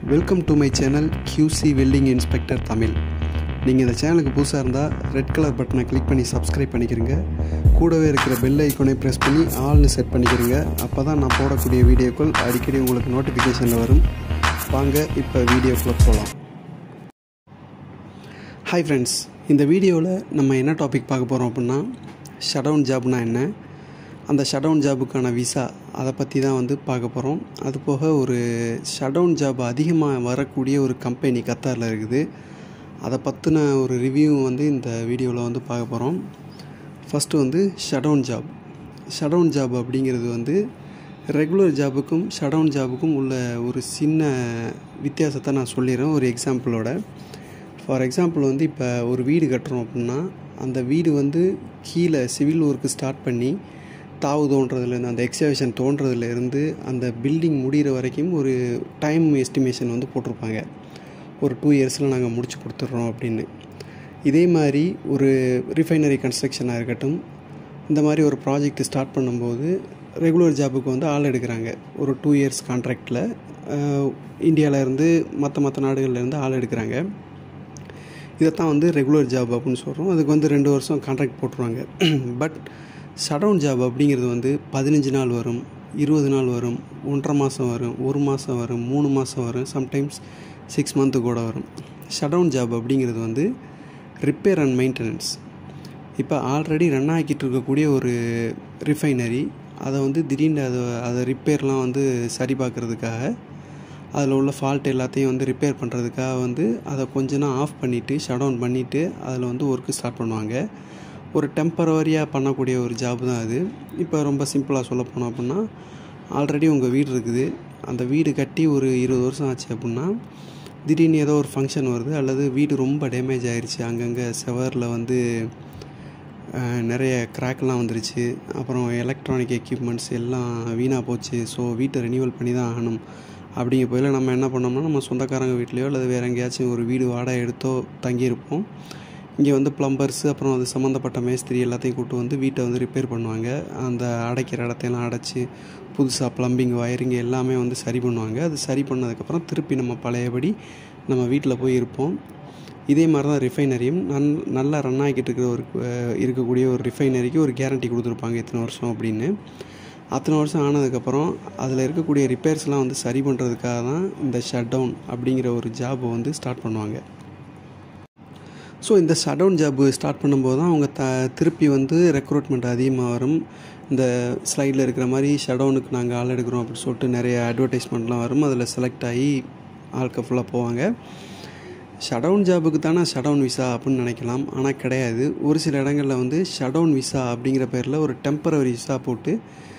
welcome to my channel QC welding inspector Tamil நீங்கள் இந்த சேனலுக்கு புதுசாக இருந்தால் ரெட் கலர் பட்டனை கிளிக் பண்ணி சப்ஸ்கிரைப் பண்ணிக்கிறங்க கூடவே இருக்கிற பெல் ஐக்கோனை ப்ரெஸ் பண்ணி ஆல்னு செட் பண்ணிக்கிறங்க அப்போ தான் நான் போடக்கூடிய வீடியோக்கள் அடிக்கடி உங்களுக்கு நோட்டிஃபிகேஷனில் வரும் வாங்க இப்போ வீடியோக்குள்ளே போகலாம் ஹாய் ஃப்ரெண்ட்ஸ் இந்த வீடியோவில் நம்ம என்ன டாபிக் பார்க்க போகிறோம் அப்படின்னா ஷடவுன் ஜாப்னா என்ன அந்த ஷடவுன் ஜாபுக்கான விசா அதை பற்றி தான் வந்து பார்க்க போகிறோம் அது போக ஒரு ஷடவுன் ஜாப் அதிகமாக வரக்கூடிய ஒரு கம்பெனி கத்தாரில் இருக்குது அதை பற்றின ஒரு ரிவ்யூ வந்து இந்த வீடியோவில் வந்து பார்க்க போகிறோம் ஃபஸ்ட்டு வந்து ஷடவுன் ஜாப் ஷடவுன் ஜாப் அப்படிங்கிறது வந்து ரெகுலர் ஜாபுக்கும் ஷடவுன் ஜாபுக்கும் உள்ள ஒரு சின்ன வித்தியாசத்தை நான் சொல்லிடுறேன் ஒரு எக்ஸாம்பிளோட ஃபார் எக்ஸாம்பிள் வந்து இப்போ ஒரு வீடு கட்டுறோம் அப்படின்னா அந்த வீடு வந்து கீழே சிவில் ஒர்க்கு ஸ்டார்ட் பண்ணி தாவு தோன்றதுலேருந்து அந்த எக்ஸவேஷன் தோன்றதுலேருந்து அந்த பில்டிங் முடிகிற வரைக்கும் ஒரு டைம் எஸ்டிமேஷன் வந்து போட்டிருப்பாங்க ஒரு டூ இயர்ஸில் நாங்கள் முடிச்சு கொடுத்துட்றோம் அப்படின்னு இதே மாதிரி ஒரு ரிஃபைனரி கன்ஸ்ட்ரக்ஷனாக இருக்கட்டும் இந்த மாதிரி ஒரு ப்ராஜெக்ட் ஸ்டார்ட் பண்ணும்போது ரெகுலர் ஜாபுக்கு வந்து ஆள் எடுக்கிறாங்க ஒரு டூ இயர்ஸ் கான்ட்ராக்டில் இந்தியாவிலேருந்து மற்ற மற்ற நாடுகள்லேருந்து ஆள் எடுக்கிறாங்க இதைத்தான் வந்து ரெகுலர் ஜாப் அப்படின்னு சொல்கிறோம் அதுக்கு வந்து ரெண்டு வருஷம் கான்ட்ராக்ட் போட்டுருவாங்க பட் ஷடவுன் ஜாப் அப்படிங்கிறது வந்து பதினஞ்சு நாள் வரும் இருபது நாள் வரும் ஒன்றரை மாதம் வரும் ஒரு மாதம் வரும் மூணு மாதம் வரும் சம்டைம்ஸ் சிக்ஸ் மந்த்து கூட வரும் ஷடவுன் ஜாப் அப்படிங்கிறது வந்து ரிப்பேர் அண்ட் மெயின்டெனன்ஸ் இப்போ ஆல்ரெடி ரன் ஆக்கிட்டு இருக்கக்கூடிய ஒரு ரிஃபைனரி அதை வந்து திடீர்னு அதை அதை ரிப்பேர்லாம் வந்து சரி பார்க்குறதுக்காக அதில் உள்ள ஃபால்ட் எல்லாத்தையும் வந்து ரிப்பேர் பண்ணுறதுக்காக வந்து அதை கொஞ்ச நாள் ஆஃப் பண்ணிவிட்டு ஷட் டவுன் பண்ணிவிட்டு அதில் வந்து ஒர்க்கு ஸ்டார்ட் பண்ணுவாங்க ஒரு டெம்பரவரியாக பண்ணக்கூடிய ஒரு ஜாப் தான் அது இப்போ ரொம்ப சிம்பிளாக சொல்ல போனோம் அப்படின்னா ஆல்ரெடி உங்கள் வீடு இருக்குது அந்த வீடு கட்டி ஒரு இருபது வருஷம் ஆச்சு அப்படின்னா திடீர்னு ஏதோ ஒரு ஃபங்க்ஷன் வருது அல்லது வீடு ரொம்ப டேமேஜ் ஆயிடுச்சு அங்கங்கே செவரில் வந்து நிறைய கிராக்லாம் வந்துருச்சு அப்புறம் எலக்ட்ரானிக் எக்யூப்மெண்ட்ஸ் எல்லாம் வீணாக போச்சு ஸோ வீட்டை ரினியூவல் பண்ணி தான் ஆகணும் அப்படிங்க போயில நம்ம என்ன பண்ணோம்னா நம்ம சொந்தக்காரங்க வீட்லேயோ அல்லது வேறு எங்கேயாச்சும் ஒரு வீடு வாடகை எடுத்தோ தங்கியிருப்போம் இங்கே வந்து ப்ளம்பர்ஸு அப்புறம் அது சம்மந்தப்பட்ட மேஸ்திரி எல்லாத்தையும் கூப்பிட்டு வந்து வீட்டை வந்து ரிப்பேர் பண்ணுவாங்க அந்த அடைக்கிற இடத்தையெல்லாம் அடைச்சி புதுசாக ப்ளம்பிங் வயரிங் எல்லாமே வந்து சரி பண்ணுவாங்க அது சரி பண்ணதுக்கப்புறம் திருப்பி நம்ம பழையபடி நம்ம வீட்டில் போய் இருப்போம் இதே மாதிரி தான் ரிஃபைனரியும் நன் நல்லா ரன் ஆகிக்கிட்டு இருக்கிற ஒரு இருக்கக்கூடிய ஒரு ரிஃபைனரிக்கு ஒரு கேரண்டி கொடுத்துருப்பாங்க இத்தனை வருஷம் அப்படின்னு அத்தனை வருஷம் ஆனதுக்கப்புறம் அதில் இருக்கக்கூடிய ரிப்பேர்ஸ்லாம் வந்து சரி பண்ணுறதுக்காக தான் இந்த ஷட் டவுன் அப்படிங்கிற ஒரு ஜாபை வந்து ஸ்டார்ட் பண்ணுவாங்க ஸோ இந்த ஷட் டவுன் ஜாப் ஸ்டார்ட் பண்ணும்போது தான் அவங்க த திருப்பி வந்து ரெக்ரூட்மெண்ட் அதிகமாக வரும் இந்த ஸ்லைடில் இருக்கிற மாதிரி ஷட் டவுனுக்கு நாங்கள் ஆள் எடுக்கிறோம் அப்படின்னு சொல்லிட்டு நிறைய அட்வர்டைஸ்மெண்ட்லாம் வரும் அதில் செலக்ட் ஆகி ஆட்கள் ஃபுல்லாக போவாங்க ஷடவுன் ஜாபுக்கு தானே ஷடவுன் விசா அப்படின்னு நினைக்கலாம் ஆனால் கிடையாது ஒரு சில இடங்களில் வந்து ஷடவுன் விசா அப்படிங்கிற பேரில் ஒரு டெம்பரவரி விசா போட்டு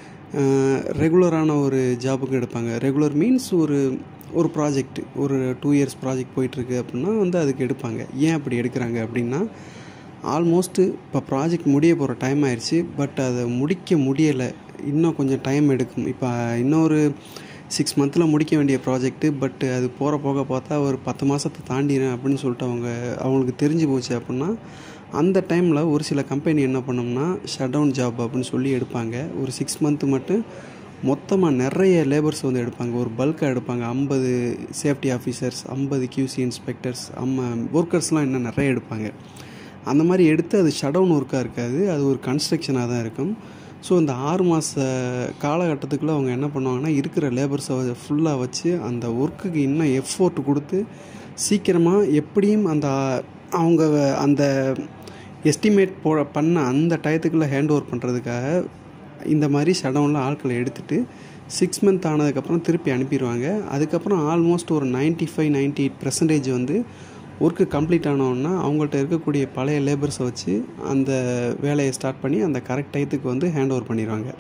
ரெகுலரான ஒரு ஜாபுக்கு எடுப்பாங்க ரெகுலர் மீன்ஸ் ஒரு ஒரு ப்ராஜெக்ட் ஒரு டூ இயர்ஸ் ப்ராஜெக்ட் போயிட்டுருக்கு அப்படின்னா வந்து அதுக்கு எடுப்பாங்க ஏன் அப்படி எடுக்கிறாங்க அப்படின்னா ஆல்மோஸ்ட்டு இப்போ ப்ராஜெக்ட் முடிய போகிற டைம் ஆயிடுச்சு பட் அதை முடிக்க முடியலை இன்னும் கொஞ்சம் டைம் எடுக்கும் இப்போ இன்னொரு சிக்ஸ் மந்தில் முடிக்க வேண்டிய ப்ராஜெக்ட்டு பட் அது போகிற போக பார்த்தா ஒரு பத்து மாதத்தை தாண்டினேன் அப்படின்னு சொல்லிட்டு அவங்க அவங்களுக்கு தெரிஞ்சு போச்சு அப்படின்னா அந்த டைமில் ஒரு சில கம்பெனி என்ன பண்ணோம்னா ஷட் டவுன் ஜாப் அப்படின்னு சொல்லி எடுப்பாங்க ஒரு சிக்ஸ் மந்த்து மட்டும் மொத்தமாக நிறைய லேபர்ஸ் வந்து எடுப்பாங்க ஒரு பல்காக எடுப்பாங்க ஐம்பது சேஃப்டி ஆஃபீஸர்ஸ் ஐம்பது கியூசி இன்ஸ்பெக்டர்ஸ் அம்ம ஒர்க்கர்ஸ்லாம் இன்னும் நிறைய எடுப்பாங்க அந்த மாதிரி எடுத்து அது ஷட் டவுன் ஒர்க்காக இருக்காது அது ஒரு கன்ஸ்ட்ரக்ஷனாக தான் இருக்கும் ஸோ இந்த ஆறு மாத காலகட்டத்துக்குள்ளே அவங்க என்ன பண்ணுவாங்கன்னா இருக்கிற லேபர்ஸை ஃபுல்லாக வச்சு அந்த ஒர்க்குக்கு இன்னும் எஃபோர்ட் கொடுத்து சீக்கிரமாக எப்படியும் அந்த அவங்க அந்த எஸ்டிமேட் போ பண்ண அந்த டயத்துக்குள்ளே ஹேண்ட் ஓவர் பண்ணுறதுக்காக இந்த மாதிரி ஷடவுனில் ஆட்களை எடுத்துகிட்டு சிக்ஸ் மந்த் ஆனதுக்கப்புறம் திருப்பி அனுப்பிடுவாங்க அதுக்கப்புறம் ஆல்மோஸ்ட் ஒரு ninety five ninety eight percentage வந்து ஒர்க்கு கம்ப்ளீட் ஆனோன்னா அவங்கள்ட்ட இருக்கக்கூடிய பழைய லேபர்ஸை வச்சு அந்த வேலையை ஸ்டார்ட் பண்ணி அந்த கரெக்ட் டயத்துக்கு வந்து ஹேண்ட் ஓவர் பண்ணிடுவாங்க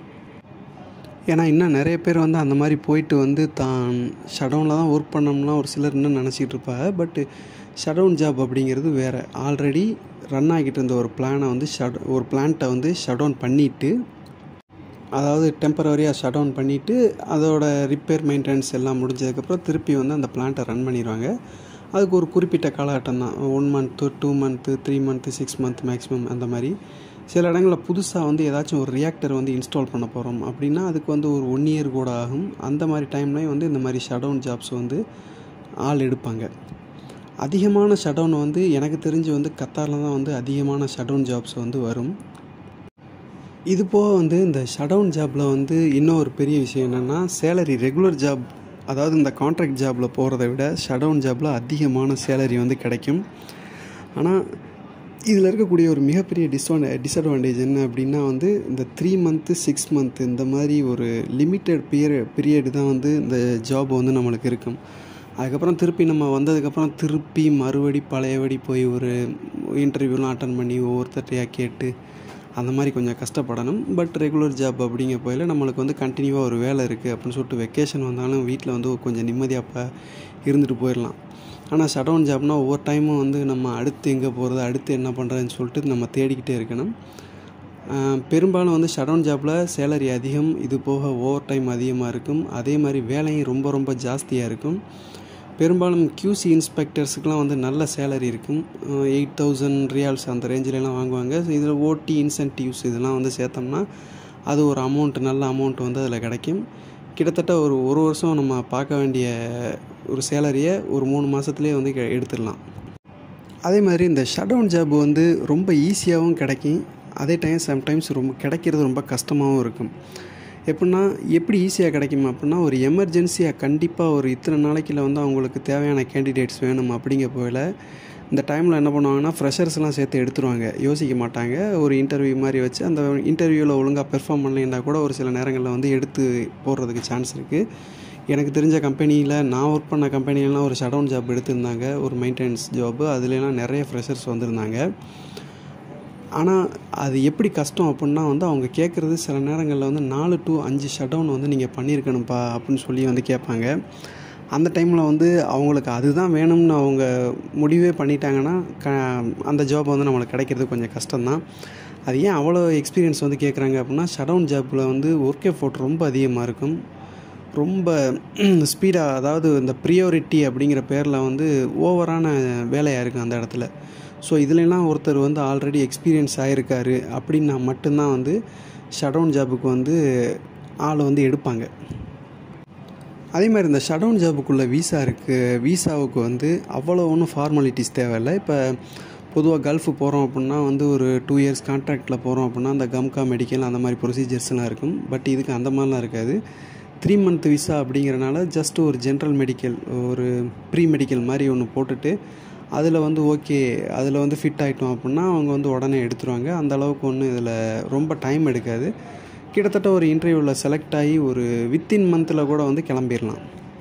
ஏன்னா இன்னும் நிறைய பேர் வந்து அந்த மாதிரி போயிட்டு வந்து தான் ஷடவுனில் தான் ஒர்க் பண்ணோம்லாம் ஒரு சிலர் இன்னும் நினச்சிக்கிட்டு இருப்பாங்க பட்டு ஷடவுன் ஜாப் அப்படிங்கிறது வேறு ஆல்ரெடி ரன் ஆகிட்டு இருந்த ஒரு பிளானை வந்து ஷட் ஒரு பிளான்ட்டை வந்து ஷட் டவுன் பண்ணிவிட்டு அதாவது டெம்பரவரியாக ஷட் டவுன் பண்ணிவிட்டு அதோட ரிப்பேர் மெயின்டெனன்ஸ் எல்லாம் முடிஞ்சதுக்கப்புறம் திருப்பி வந்து அந்த பிளான்ட்டை ரன் பண்ணிடுவாங்க அதுக்கு ஒரு குறிப்பிட்ட காலகட்டம் தான் one month two month three month six month maximum அந்த மாதிரி சில இடங்களில் புதுசாக வந்து ஏதாச்சும் ஒரு ரியாக்டர் வந்து இன்ஸ்டால் பண்ண போகிறோம் அப்படின்னா அதுக்கு வந்து ஒரு ஒன் இயர் கூட ஆகும் அந்த மாதிரி டைம்லேயும் வந்து இந்த மாதிரி ஷடவுன் ஜாப்ஸ் வந்து ஆள் எடுப்பாங்க அதிகமான ஷடவுன் வந்து எனக்கு தெரிஞ்சு வந்து கத்தாரில் தான் வந்து அதிகமான ஷடவுன் ஜாப்ஸ் வந்து வரும் இது போக வந்து இந்த ஷடவுன் ஜாப்பில் வந்து இன்னும் ஒரு பெரிய விஷயம் என்னென்னா சேலரி ரெகுலர் ஜாப் அதாவது இந்த கான்ட்ராக்ட் ஜாபில் போகிறத விட ஷடவுன் ஜாப்பில் அதிகமான சேலரி வந்து கிடைக்கும் ஆனால் இதில் இருக்கக்கூடிய ஒரு மிகப்பெரிய டிஸ்அட்வா டிஸ்அட்வான்டேஜ் என்ன அப்படின்னா வந்து இந்த த்ரீ மந்த்து சிக்ஸ் மந்த்து இந்த மாதிரி ஒரு லிமிட்டட் பீரியட் பீரியட் தான் வந்து இந்த ஜாப் வந்து நம்மளுக்கு இருக்கும் அதுக்கப்புறம் திருப்பி நம்ம வந்ததுக்கப்புறம் திருப்பி மறுபடி பழையபடி போய் ஒரு இன்டர்வியூலாம் அட்டன் பண்ணி ஒவ்வொருத்தட்டையாக கேட்டு அந்த மாதிரி கொஞ்சம் கஷ்டப்படணும் பட் ரெகுலர் ஜாப் அப்படிங்கிற போயில நம்மளுக்கு வந்து கண்டினியூவாக ஒரு வேலை இருக்குது அப்படின்னு சொல்லிட்டு வெக்கேஷன் வந்தாலும் வீட்டில் வந்து கொஞ்சம் நிம்மதியாக இப்போ இருந்துட்டு போயிடலாம் ஆனால் ஷடவுன் ஜாப்னால் ஒவ்வொரு டைமும் வந்து நம்ம அடுத்து எங்கே போகிறது அடுத்து என்ன பண்ணுறதுன்னு சொல்லிட்டு நம்ம தேடிக்கிட்டே இருக்கணும் பெரும்பாலும் வந்து ஷடவுன் ஜாப்பில் சேலரி அதிகம் இது போக ஓவர் டைம் அதிகமாக இருக்கும் அதே மாதிரி வேலையும் ரொம்ப ரொம்ப ஜாஸ்தியாக இருக்கும் பெரும்பாலும் கியூசி இன்ஸ்பெக்டர்ஸுக்கெலாம் வந்து நல்ல சேலரி இருக்கும் எயிட் தௌசண்ட் ரியால்ஸ் அந்த ரேஞ்சிலலாம் வாங்குவாங்க ஸோ இதில் ஓடி இன்சென்டிவ்ஸ் இதெல்லாம் வந்து சேர்த்தோம்னா அது ஒரு அமௌண்ட் நல்ல அமௌண்ட் வந்து அதில் கிடைக்கும் கிட்டத்தட்ட ஒரு ஒரு வருஷம் நம்ம பார்க்க வேண்டிய ஒரு சேலரியை ஒரு மூணு மாதத்துலேயே வந்து எடுத்துடலாம் அதே மாதிரி இந்த ஷடவுன் ஜாப் வந்து ரொம்ப ஈஸியாகவும் கிடைக்கும் அதே டைம் சம்டைம்ஸ் ரொம்ப கிடைக்கிறது ரொம்ப கஷ்டமாகவும் இருக்கும் எப்படின்னா எப்படி ஈஸியாக கிடைக்குமா அப்படின்னா ஒரு எமர்ஜென்சியாக கண்டிப்பாக ஒரு இத்தனை நாளைக்கில் வந்து அவங்களுக்கு தேவையான கேண்டிடேட்ஸ் வேணும் அப்படிங்கிற போயில் இந்த டைமில் என்ன பண்ணுவாங்கன்னா ஃப்ரெஷர்ஸ்லாம் சேர்த்து எடுத்துருவாங்க யோசிக்க மாட்டாங்க ஒரு இன்டர்வியூ மாதிரி வச்சு அந்த இன்டர்வியூவில் ஒழுங்காக பெர்ஃபார்ம் பண்ணலைன்னா கூட ஒரு சில நேரங்களில் வந்து எடுத்து போடுறதுக்கு சான்ஸ் இருக்குது எனக்கு தெரிஞ்ச கம்பெனியில் நான் ஒர்க் பண்ண கம்பெனிலலாம் ஒரு ஷடவுன் ஜாப் எடுத்திருந்தாங்க ஒரு மெயின்டெனன்ஸ் ஜாப்பு அதுலலாம் நிறைய ஃப்ரெஷர்ஸ் வந்திருந்தாங்க ஆனால் அது எப்படி கஷ்டம் அப்படின்னா வந்து அவங்க கேட்குறது சில நேரங்களில் வந்து நாலு டு அஞ்சு ஷடவுன் வந்து நீங்கள் பண்ணியிருக்கணும்ப்பா அப்படின்னு சொல்லி வந்து கேட்பாங்க அந்த டைமில் வந்து அவங்களுக்கு அதுதான் வேணும்னு அவங்க முடிவே பண்ணிட்டாங்கன்னா க அந்த ஜாப் வந்து நம்மளுக்கு கிடைக்கிறது கொஞ்சம் கஷ்டம்தான் அது ஏன் அவ்வளோ எக்ஸ்பீரியன்ஸ் வந்து கேட்குறாங்க அப்படின்னா ஷடவுன் ஜாப்பில் வந்து ஒர்க் எஃபோர்ட் ரொம்ப அதிகமாக இருக்கும் ரொம்ப ஸ்பீடாக அதாவது இந்த ப்ரியோரிட்டி அப்படிங்கிற பேரில் வந்து ஓவரான வேலையாக இருக்குது அந்த இடத்துல ஸோ இதுலலாம் ஒருத்தர் வந்து ஆல்ரெடி எக்ஸ்பீரியன்ஸ் ஆகிருக்காரு அப்படின்னா மட்டும்தான் வந்து ஷடவுன் ஜாபுக்கு வந்து ஆளை வந்து எடுப்பாங்க அதே மாதிரி இந்த ஷடவுன் ஜாபுக்குள்ளே வீசா இருக்குது வீசாவுக்கு வந்து அவ்வளோ ஒன்றும் ஃபார்மாலிட்டிஸ் தேவையில்லை இப்போ பொதுவாக கல்ஃபு போகிறோம் அப்படின்னா வந்து ஒரு டூ இயர்ஸ் கான்ட்ராக்டில் போகிறோம் அப்படின்னா அந்த கம்கா மெடிக்கல் அந்த மாதிரி ப்ரொசீஜர்ஸ்லாம் இருக்கும் பட் இதுக்கு அந்த மாதிரிலாம் இருக்காது த்ரீ மந்த் விசா அப்படிங்கிறனால ஜஸ்ட் ஒரு ஜென்ரல் மெடிக்கல் ஒரு ப்ரீ மெடிக்கல் மாதிரி ஒன்று போட்டுட்டு அதில் வந்து ஓகே அதில் வந்து ஃபிட் ஆகிட்டோம் அப்படின்னா அவங்க வந்து உடனே எடுத்துருவாங்க அந்த அளவுக்கு ஒன்றும் இதில் ரொம்ப டைம் எடுக்காது கிட்டத்தட்ட ஒரு இன்டர்வியூவில் செலக்ட் ஆகி ஒரு வித்தின் மந்தில் கூட வந்து கிளம்பிடலாம்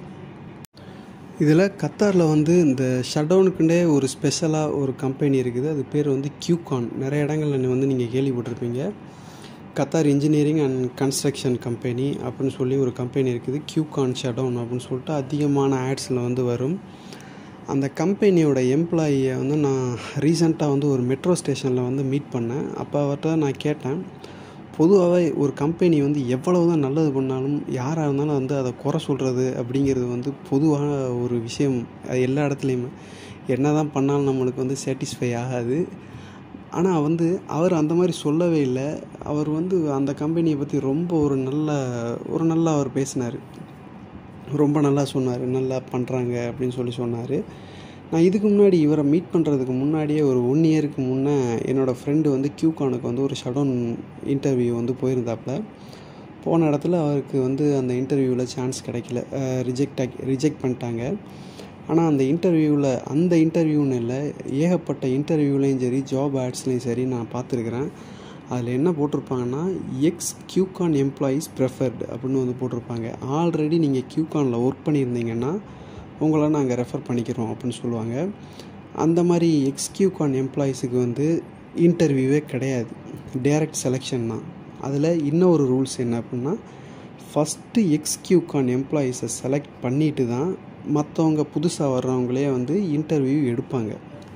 இதில் கத்தாரில் வந்து இந்த ஷட்டவுனுக்குண்டே ஒரு ஸ்பெஷலாக ஒரு கம்பெனி இருக்குது அது பேர் வந்து கியூகான் நிறைய இடங்களில் வந்து நீங்கள் கேள்விப்பட்டிருப்பீங்க Qatar engineering and construction company அப்படின்னு சொல்லி ஒரு கம்பெனி இருக்குது கியூகான் ஷட்டவுன் அப்படின்னு சொல்லிட்டு அதிகமான ஆட்ஸில் வந்து வரும் அந்த கம்பெனியோட எம்ப்ளாயியை வந்து நான் ரீசெண்டாக வந்து ஒரு மெட்ரோ ஸ்டேஷனில் வந்து மீட் பண்ணேன் அப்போ அவர்கிட்ட நான் கேட்டேன் பொதுவாகவே ஒரு கம்பெனி வந்து எவ்வளவு தான் நல்லது பண்ணாலும் யாராக இருந்தாலும் வந்து அதை குறை சொல்கிறது அப்படிங்கிறது வந்து பொதுவான ஒரு விஷயம் அது எல்லா இடத்துலையுமே என்ன தான் பண்ணாலும் நம்மளுக்கு வந்து சாட்டிஸ்ஃபை ஆகாது ஆனால் வந்து அவர் அந்த மாதிரி சொல்லவே இல்லை அவர் வந்து அந்த கம்பெனியை பற்றி ரொம்ப ஒரு நல்ல ஒரு நல்லா அவர் பேசினார் ரொம்ப நல்லா சொன்னார் நல்லா பண்ணுறாங்க அப்படின்னு சொல்லி சொன்னார் நான் இதுக்கு முன்னாடி இவரை மீட் பண்ணுறதுக்கு முன்னாடியே ஒரு ஒன் இயருக்கு முன்னே என்னோடய ஃப்ரெண்டு வந்து கியூகானுக்கு வந்து ஒரு ஷடவுன் இன்டர்வியூ வந்து போயிருந்தாப்புல போன இடத்துல அவருக்கு வந்து அந்த இன்டர்வியூவில் சான்ஸ் கிடைக்கல ரிஜெக்ட் ஆகி ரிஜெக்ட் பண்ணிட்டாங்க ஆனால் அந்த இன்டர்வியூவில் அந்த இன்டர்வியூன்னு இல்லை ஏகப்பட்ட இன்டர்வியூலையும் சரி ஜாப் ஆட்ஸ்லேயும் சரி நான் பார்த்துருக்குறேன் அதில் என்ன போட்டிருப்பாங்கன்னா எக்ஸ் கியூகான் எம்ப்ளாயீஸ் ப்ரெஃபர்டு அப்படின்னு வந்து போட்டிருப்பாங்க ஆல்ரெடி நீங்கள் கியூகானில் ஒர்க் பண்ணியிருந்தீங்கன்னா உங்களை நாங்கள் ரெஃபர் பண்ணிக்கிறோம் அப்படின்னு சொல்லுவாங்க அந்த மாதிரி எக்ஸ் கியூகான் எம்ப்ளாயீஸுக்கு வந்து இன்டர்வியூவே கிடையாது டேரக்ட் செலெக்ஷன் தான் அதில் இன்னொரு ரூல்ஸ் என்ன அப்படின்னா ஃபஸ்ட்டு எக்ஸ் கியூகான் எம்ப்ளாயீஸை செலக்ட் பண்ணிட்டு தான் மற்றவங்க புதுசாக வர்றவங்களே வந்து இன்டர்வியூ எடுப்பாங்க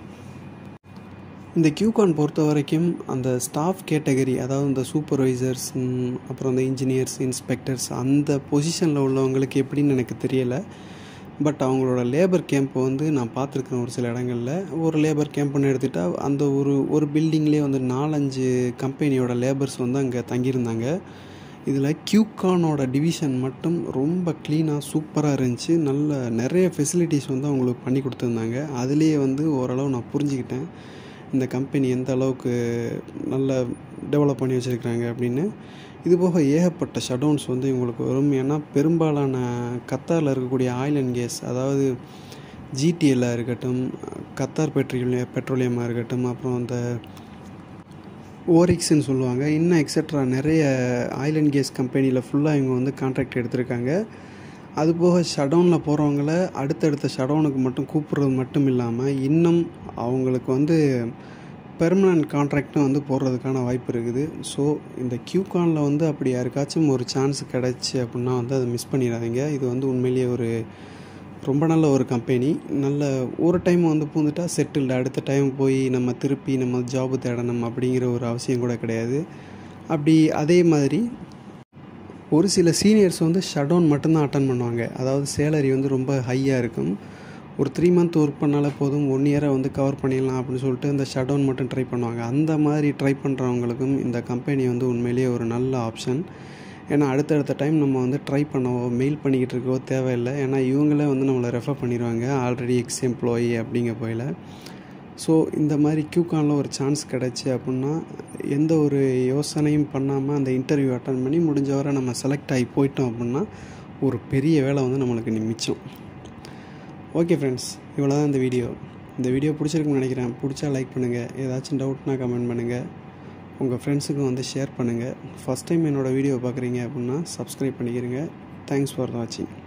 இந்த கியூகான் பொறுத்த வரைக்கும் அந்த ஸ்டாஃப் கேட்டகரி அதாவது இந்த சூப்பர்வைசர்ஸ் அப்புறம் இந்த இன்ஜினியர்ஸ் இன்ஸ்பெக்டர்ஸ் அந்த பொசிஷனில் உள்ளவங்களுக்கு எப்படின்னு எனக்கு தெரியலை பட் அவங்களோட லேபர் கேம்ப்பை வந்து நான் பார்த்துருக்கேன் ஒரு சில இடங்களில் ஒரு லேபர் கேம்ப்னு எடுத்துகிட்டால் அந்த ஒரு ஒரு பில்டிங்லேயே வந்து நாலஞ்சு கம்பெனியோட லேபர்ஸ் வந்து அங்கே தங்கியிருந்தாங்க இதில் கியூகானோட டிவிஷன் மட்டும் ரொம்ப க்ளீனாக சூப்பராக இருந்துச்சு நல்ல நிறைய ஃபெசிலிட்டிஸ் வந்து அவங்களுக்கு பண்ணி கொடுத்துருந்தாங்க அதுலேயே வந்து ஓரளவு நான் புரிஞ்சுக்கிட்டேன் இந்த கம்பெனி எந்த அளவுக்கு நல்ல டெவலப் பண்ணி வச்சுருக்கிறாங்க அப்படின்னு இது போக ஏகப்பட்ட ஷடவுன்ஸ் வந்து இவங்களுக்கு வரும் ஏன்னா பெரும்பாலான கத்தாரில் இருக்கக்கூடிய ஆயில் அண்ட் கேஸ் அதாவது ஜிடிஎல்லாக இருக்கட்டும் கத்தார் பெட்ரோலிய பெட்ரோலியமாக இருக்கட்டும் அப்புறம் அந்த ஓரிக்ஸ்ன்னு சொல்லுவாங்க இன்னும் எக்ஸட்ரா நிறைய ஆயில் அண்ட் கேஸ் கம்பெனியில் ஃபுல்லாக இவங்க வந்து கான்ட்ராக்ட் எடுத்திருக்காங்க அது போக ஷடவுனில் போகிறவங்கள அடுத்தடுத்த ஷடவுனுக்கு மட்டும் கூப்பிட்றது மட்டும் இல்லாமல் இன்னும் அவங்களுக்கு வந்து பெர்மனன்ட் கான்ட்ராக்டும் வந்து போடுறதுக்கான வாய்ப்பு இருக்குது ஸோ இந்த கியூகானில் வந்து அப்படி யாருக்காச்சும் ஒரு சான்ஸ் கிடச்சி அப்படின்னா வந்து அதை மிஸ் பண்ணிடாதீங்க இது வந்து உண்மையிலேயே ஒரு ரொம்ப நல்ல ஒரு கம்பெனி நல்ல ஒரு டைம் வந்து பூந்துட்டா செட்டில்டு அடுத்த டைம் போய் நம்ம திருப்பி நம்ம ஜாபு தேடணும் அப்படிங்கிற ஒரு அவசியம் கூட கிடையாது அப்படி அதே மாதிரி ஒரு சில சீனியர்ஸ் வந்து ஷட் டவுன் மட்டும்தான் அட்டன் பண்ணுவாங்க அதாவது சேலரி வந்து ரொம்ப ஹையாக இருக்கும் ஒரு த்ரீ மந்த் ஒர்க் பண்ணாலே போதும் ஒன் இயரை வந்து கவர் பண்ணிடலாம் அப்படின்னு சொல்லிட்டு இந்த ஷட் டவுன் மட்டும் ட்ரை பண்ணுவாங்க அந்த மாதிரி ட்ரை பண்ணுறவங்களுக்கும் இந்த கம்பெனி வந்து உண்மையிலேயே ஒரு நல்ல ஆப்ஷன் ஏன்னா அடுத்தடுத்த டைம் நம்ம வந்து ட்ரை பண்ணவோ மெயில் பண்ணிக்கிட்டு இருக்கவோ தேவையில்லை ஏன்னா இவங்களே வந்து நம்மளை ரெஃபர் பண்ணிடுவாங்க ஆல்ரெடி எக்ஸ் எம்ப்ளாயி அப்படிங்க போயில ஸோ இந்த மாதிரி கியூகானில் ஒரு சான்ஸ் கிடச்சி அப்படின்னா எந்த ஒரு யோசனையும் பண்ணாமல் அந்த இன்டர்வியூ அட்டன் பண்ணி முடிஞ்ச வரை நம்ம செலக்ட் ஆகி போயிட்டோம் அப்படின்னா ஒரு பெரிய வேலை வந்து நம்மளுக்கு மிச்சம் ஓகே ஃப்ரெண்ட்ஸ் இவ்வளோ தான் இந்த வீடியோ இந்த வீடியோ பிடிச்சிருக்குன்னு நினைக்கிறேன் பிடிச்சா லைக் பண்ணுங்கள் ஏதாச்சும் டவுட்னா கமெண்ட் பண்ணுங்கள் உங்கள் ஃப்ரெண்ட்ஸுக்கும் வந்து ஷேர் பண்ணுங்கள் ஃபஸ்ட் டைம் என்னோடய வீடியோ பார்க்குறீங்க அப்படின்னா சப்ஸ்கிரைப் பண்ணிக்கிறங்க தேங்க்ஸ் ஃபார் வாட்சிங்